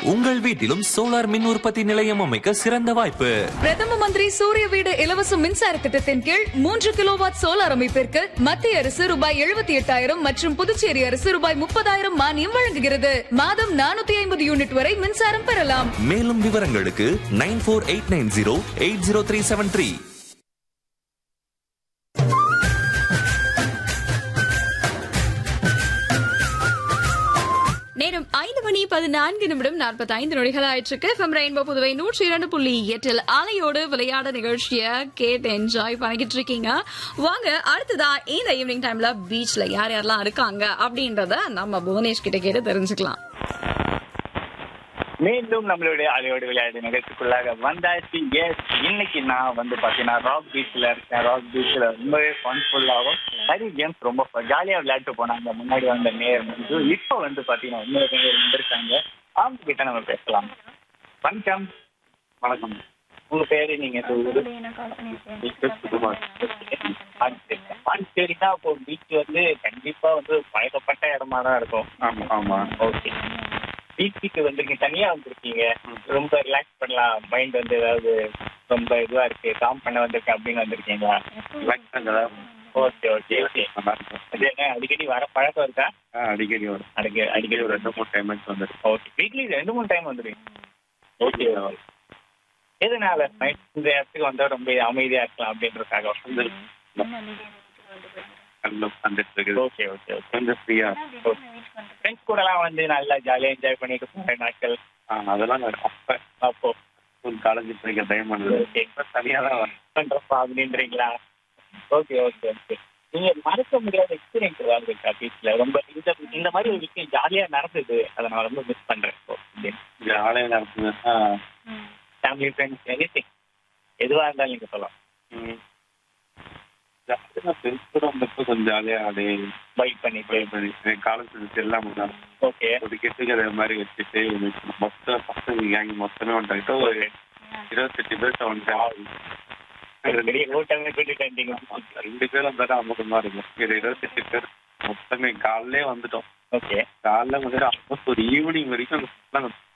உங்கள் வீட்டிலும் சோலார் மின் உற்பத்தி நிலையம் அமைக்க சிறந்த வாய்ப்பு பிரதம மந்திரி சூரிய வீடு இலவச மின்சார திட்டத்தின் கீழ் மூன்று கிலோவாட் சோலார் அமைப்பிற்கு மத்திய அரசு ரூபாய் எழுபத்தி எட்டாயிரம் மற்றும் புதுச்சேரி அரசு ரூபாய் முப்பதாயிரம் மானியம் வழங்குகிறது மாதம் நானூத்தி ஐம்பது யூனிட் வரை மின்சாரம் பெறலாம் மேலும் விவரங்களுக்கு nine four eight nine zero eight zero three seven three நேரம் ஐந்து மணி பதினான்கு நிமிடம் நாற்பத்தி ஐந்து நொடிகள் ஆயிற்றுக்கு எஃப்எம் ரெயின்போ புதுவை நூற்றி இரண்டு புள்ளி எட்டில் அலையோடு விளையாட நிகழ்ச்சிய கேட்டு என்ஜாய் பண்ணிக்கிட்டு இருக்கீங்க வாங்க அடுத்ததா இந்த ஈவினிங் டைம்ல பீச்ல யார் யாரெல்லாம் இருக்காங்க அப்படின்றத நம்ம புவனேஷ் கிட்ட கேட்டு தெரிஞ்சுக்கலாம் மீண்டும் நம்மளுடைய அலையோடு விளையாட்டு நிகழ்ச்சிக்குள்ளாக வந்தாச்சு எஸ் இன்னைக்கு நான் வந்து பாத்தீங்கன்னா ராக் பீச்ல இருக்கேன் ராக் பீச்ல ரொம்பவே ஃபன்ஃபுல்லாகவும் நிறைய கேம்ஸ் ரொம்ப ஜாலியா விளையாட்டு போனாங்க முன்னாடி வந்த நேர் வந்து இப்போ வந்து பாத்தீங்கன்னா இன்னொரு நேர் வந்திருக்காங்க அவங்க கிட்ட நம்ம பேசலாம் வணக்கம் வணக்கம் உங்க பேரு நீங்க எந்த ஊரு? பாண்டிச்சேரினா இப்போ பீச் வந்து கண்டிப்பா வந்து பழக்கப்பட்ட இடமா தான் இருக்கும் ஆமா ஆமா ஓகே பீச்சுக்கு வந்திருக்கீங்க தனியா வந்திருக்கீங்க ரொம்ப ரிலாக்ஸ் பண்ணலாம் மைண்ட் வந்து ஏதாவது ரொம்ப இதுவா இருக்கு காம் பண்ண வந்திருக்கேன் அப்படின்னு வந்திருக்கீங்களா ரிலாக்ஸ் பண்ணதா ஓகே ஓகே ஓகே நல்லா இருக்கும் அது என்ன அடிக்கடி வர பழக்கம் இருக்கா ஆ, அடிக்கடி வரும் அடிக்கடி அடிக்கடி ஒரு ஒரு ரெண்டு மூணு டைம் வந்துருக்கு ஓகே வீக்லி ரெண்டு மூணு டைம் வந்துருவீங்க ஓகே எதனால மைண்ட் இந்த இடத்துக்கு வந்தா ரொம்ப அமைதியா இருக்கலாம் அப்படின்றதுக்காக கல்ல வந்துட்டு இருக்குது ஓகே ஓகே ஓகே கொஞ்சம் ஃப்ரீயா ஃப்ரெண்ட்ஸ் கூடலாம் வந்து நல்லா ஜாலியா என்ஜாய் பண்ணிட்டு போற நாட்கள் அதெல்லாம் நான் அப்ப அப்போ ஸ்கூல் காலேஜ் படிக்கிற டைம் வந்தது ஓகே இப்ப தனியா தான் வரேன் பண்றப்பா அப்படின்றீங்களா ஓகே ஓகே ஓகே நீங்க மறக்க முடியாத எக்ஸ்பீரியன்ஸ் ஏதாவது இருக்கா பீச்ல ரொம்ப இந்த இந்த மாதிரி ஒரு விஷயம் ஜாலியா நடந்தது அதை நான் ரொம்ப மிஸ் பண்றேன் இப்போ அப்படின்னு ஜாலியாக நடக்குதுன்னா ஃபேமிலி ஃப்ரெண்ட்ஸ் எனி திங் எதுவா இருந்தாலும் நீங்க சொல்லலாம் ஜாலியாக ஃப்ரெண்ட்ஸ் கூட வந்தப்போ கொஞ்சம் ஜாலியாக அப்படியே பைக் பண்ணிட்டு பண்ணி காலேஜ் ஃப்ரெண்ட்ஸ் எல்லாம் பண்ணாங்க ஓகே ஒரு கெட்டுக்கிற மாதிரி வச்சுட்டு மொத்த பசங்க கேங் மொத்தமே வந்துட்டாங்க ஒரு இருபத்தெட்டு பேர் வந்துட்டாங்க பெரிய கூட்டமே கூட்டிட்டு வந்தீங்க ரெண்டு பேரும் வந்தாலும் அமக்கமா இருக்கும் இது இருபத்தெட்டு பேர் மொத்தமே காலையிலே வந்துட்டோம் ஓகே காலைல வந்துட்டு ஆல்மோஸ்ட் ஒரு ஈவினிங் வரைக்கும் அந்த